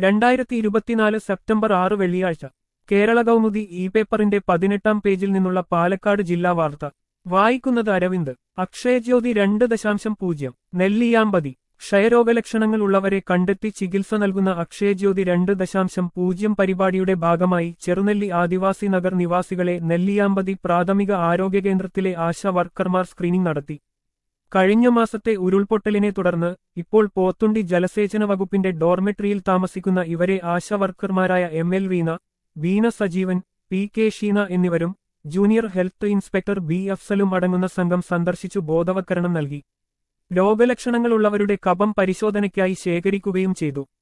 രണ്ടായിരത്തി ഇരുപത്തിനാല് സെപ്റ്റംബർ ആറ് വെള്ളിയാഴ്ച കേരള കൗമുദി ഇ പേപ്പറിന്റെ പതിനെട്ടാം പേജിൽ നിന്നുള്ള പാലക്കാട് ജില്ലാ വാർത്ത വായിക്കുന്നത് അരവിന്ദ് അക്ഷയജ്യോതി രണ്ട് ദശാംശം പൂജ്യം നെല്ലിയാമ്പതി ക്ഷയരോഗലക്ഷണങ്ങൾ ഉള്ളവരെ കണ്ടെത്തി ചികിത്സ നൽകുന്ന അക്ഷയജ്യോതി രണ്ട് ദശാംശം പൂജ്യം പരിപാടിയുടെ ഭാഗമായി ചെറുനെല്ലി ആദിവാസി നഗർ നിവാസികളെ നെല്ലിയാമ്പതി പ്രാഥമിക ആരോഗ്യ കേന്ദ്രത്തിലെ ആശാ വർക്കർമാർ സ്ക്രീനിംഗ് നടത്തി കഴിഞ്ഞ മാസത്തെ ഉരുൾപൊട്ടലിനെ തുടർന്ന് ഇപ്പോൾ പോത്തുണ്ടി ജലസേചന വകുപ്പിന്റെ ഡോർമെട്രിയിൽ താമസിക്കുന്ന ഇവരെ ആശാ വർക്കർമാരായ M L Veena Veena Sajeevan P K Sheena എന്നിവരും ജൂനിയർ ഹെൽത്ത് ഇൻസ്പെക്ടർ ബി അഫ്സലും അടങ്ങുന്ന സംഘം സന്ദർശിച്ചു ബോധവത്കരണം നൽകി രോഗലക്ഷണങ്ങളുള്ളവരുടെ കഫം പരിശോധനയ്ക്കായി ശേഖരിക്കുകയും ചെയ്തു